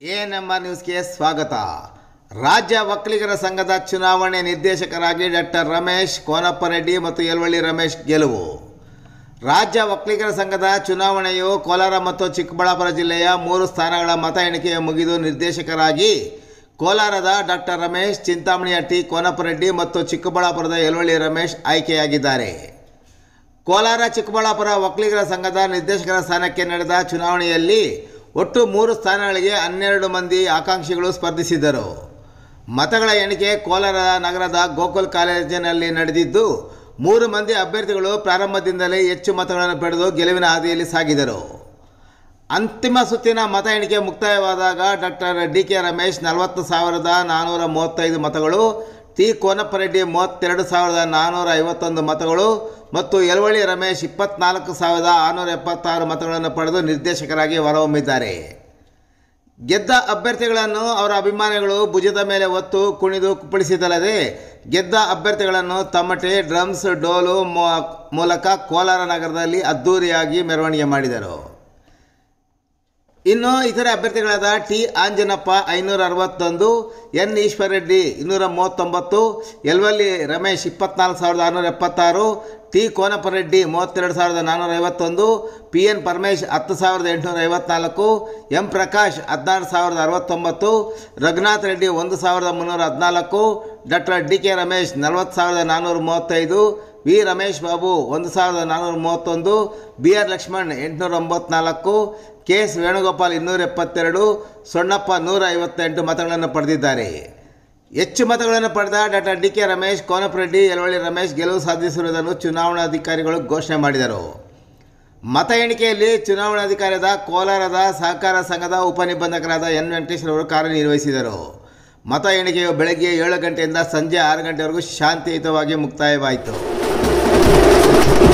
A number ನ್ಯೂಸ್ಗೆ ಸ್ವಾಗತ ರಾಜ್ಯ ಒಕ್ಕಲಿಗರ ಸಂಘದ ಚುನಾವಣೆ ನಿರ್ದೇಶಕರಾಗಿ ಡಾಕ್ಟರ್ ರಮೇಶ್ ಕೋನಪ್ಪರೆಡ್ಡಿ ಮತ್ತು ಯಲವಳ್ಳಿ ರಮೇಶ್ ಗೆಲುವು ರಾಜ್ಯ ಒಕ್ಕಲಿಗರ ಸಂಘದ ಚುನಾವಣೆಯು ಕೋಲಾರ ಮತ್ತು ಚಿಕ್ಕಬಳ್ಳಾಪುರ ಜಿಲ್ಲೆಯ ಮೂರು ಸ್ಥಾನಗಳ ಮತ ಎಣಿಕೆಯ ಮುಗಿದು ನಿರ್ದೇಶಕರಾಗಿ ಕೋಲಾರದ ಡಾಕ್ಟರ್ ರಮೇಶ್ ಚಿಂತಾಮಣಿಹಟ್ಟಿ ಕೋನಪ್ಪರೆಡ್ಡಿ ಮತ್ತು ಚಿಕ್ಕಬಳ್ಳಾಪುರದ ಯಲವಳ್ಳಿ ರಮೇಶ್ ಆಯ್ಕೆಯಾಗಿದ್ದಾರೆ ಕೋಲಾರ ಚಿಕ್ಕಬಳ್ಳಾಪುರ ಒಕ್ಕಲಿಗರ ಸಂಘದ ನಿರ್ದೇಶಕರ ಸ್ಥಾನಕ್ಕೆ ನಡೆದ ಚುನಾವಣೆಯಲ್ಲಿ ಒಟ್ಟು ಮೂರು ಸ್ಥಾನಗಳಿಗೆ ಹನ್ನೆರಡು ಮಂದಿ ಆಕಾಂಕ್ಷಿಗಳು ಸ್ಪರ್ಧಿಸಿದ್ದರು ಮತಗಳ ಎಣಿಕೆ ಕೋಲಾರ ನಗರದ ಗೋಕುಲ್ ಕಾಲೇಜಿನಲ್ಲಿ ನಡೆದಿದ್ದು ಮೂರು ಮಂದಿ ಅಭ್ಯರ್ಥಿಗಳು ಪ್ರಾರಂಭದಿಂದಲೇ ಹೆಚ್ಚು ಮತಗಳನ್ನು ಪಡೆದು ಗೆಲುವಿನ ಹಾದಿಯಲ್ಲಿ ಸಾಗಿದರು ಅಂತಿಮ ಸುತ್ತಿನ ಮತ ಎಣಿಕೆ ಮುಕ್ತಾಯವಾದಾಗ ಡಾಕ್ಟರ್ ಡಿ ಕೆ ರಮೇಶ್ ನಲವತ್ತು ಸಾವಿರದ ನಾನ್ನೂರ ಮೂವತ್ತೈದು ಮತಗಳು ಟಿ ಕೋನಪ್ಪರೆಡ್ಡಿ ಮೂವತ್ತೆರಡು ಸಾವಿರದ ನಾನ್ನೂರ ಐವತ್ತೊಂದು ಮತಗಳು ಮತ್ತು ಯಲವಳ್ಳಿ ರಮೇಶ್ ಇಪ್ಪತ್ನಾಲ್ಕು ಸಾವಿರದ ಆರುನೂರ ಎಪ್ಪತ್ತಾರು ಮತಗಳನ್ನು ಪಡೆದು ನಿರ್ದೇಶಕರಾಗಿ ಹೊರಹೊಮ್ಮಿದ್ದಾರೆ ಗೆದ್ದ ಅಭ್ಯರ್ಥಿಗಳನ್ನು ಅವರ ಅಭಿಮಾನಿಗಳು ಭುಜದ ಮೇಲೆ ಹೊತ್ತು ಕುಣಿದು ಕುಪ್ಪಳಿಸಿದಲ್ಲದೆ ಗೆದ್ದ ಅಭ್ಯರ್ಥಿಗಳನ್ನು ತಮಟೆ ಡ್ರಮ್ಸ್ ಡೋಲು ಮೂ- ಮೂಲಕ ಕೋಲಾರ ನಗರದಲ್ಲಿ ಅದ್ಧೂರಿಯಾಗಿ ಮೆರವಣಿಗೆ ಮಾಡಿದರು ಇನ್ನು ಇತರೆ ಅಭ್ಯರ್ಥಿಗಳಾದ ಟಿ ಆಂಜನಪ್ಪ ಐನೂರ ಅರವತ್ತೊಂದು ಎನ್ ಈಶ್ವರ ರೆಡ್ಡಿ ಇನ್ನೂರ ಮೂವತ್ತೊಂಬತ್ತು ಎಲ್ವಲ್ಲಿ ರಮೇಶ್ ಇಪ್ಪತ್ನಾಲ್ಕು ಸಾವಿರದ ಆರುನೂರ ಎಪ್ಪತ್ತಾರು ಟಿ ಕೋನಪ್ಪರೆಡ್ಡಿ ಮೂವತ್ತೆರಡು ಸಾವಿರದ ನಾನ್ನೂರ ಐವತ್ತೊಂದು ಪಿ ಎನ್ ಪರಮೇಶ್ ಹತ್ತು ಸಾವಿರದ ಎಂಟುನೂರ ಐವತ್ನಾಲ್ಕು ಎಂ ಪ್ರಕಾಶ್ ಹದಿನಾರು ಸಾವಿರದ ಅರವತ್ತೊಂಬತ್ತು ರಘುನಾಥ್ ರೆಡ್ಡಿ ಒಂದು ಸಾವಿರದ ಮುನ್ನೂರ ಹದಿನಾಲ್ಕು ಡಾಕ್ಟರ್ ಡಿ ಕೆ ರಮೇಶ್ ನಲವತ್ತು ಸಾವಿರದ ನಾನ್ನೂರ ಮೂವತ್ತೈದು ವಿ ರಮೇಶ್ ಬಾಬು ಒಂದು ಸಾವಿರದ ನಾನ್ನೂರ ಮೂವತ್ತೊಂದು ಬಿ ಆರ್ ಲಕ್ಷ್ಮಣ್ ಎಂಟುನೂರ ಒಂಬತ್ನಾಲ್ಕು ಕೆ ಎಸ್ ವೇಣುಗೋಪಾಲ್ ಇನ್ನೂರ ಎಪ್ಪತ್ತೆರಡು ಸೊಣ್ಣಪ್ಪ ನೂರ ಐವತ್ತೆಂಟು ಮತಗಳನ್ನು ಪಡೆದಿದ್ದಾರೆ ಹೆಚ್ಚು ಮತಗಳನ್ನು ಪಡೆದ doctor D K Ramesh Konapareddy Yalavalli Ramesh ಗೆಲುವು ಸಾಧಿಸಿರುವುದನ್ನು ಚುನಾವಣಾಧಿಕಾರಿಗಳು ಘೋಷಣೆ ಮಾಡಿದರು ಮತ ಎಣಿಕೆಯಲ್ಲಿ ಚುನಾವಣಾಧಿಕಾರಿಯಾದ ಕೋಲಾರದ ಸಹಕಾರ ಸಂಘದ ಉಪನಿಬಂಧಕರಾದ ಎನ್ ವೆಂಕಟೇಶ್ವರವರು ಕಾರ್ಯನಿರ್ವಹಿಸಿದರು ಮತ ಎಣಿಕೆಯು ಬೆಳಗ್ಗೆ ಏಳು ಗಂಟೆಯಿಂದ ಸಂಜೆ ಆರು ಗಂಟೆವರೆಗೂ ಶಾಂತಿಯುತವಾಗಿ ಮುಕ್ತಾಯವಾಯಿತು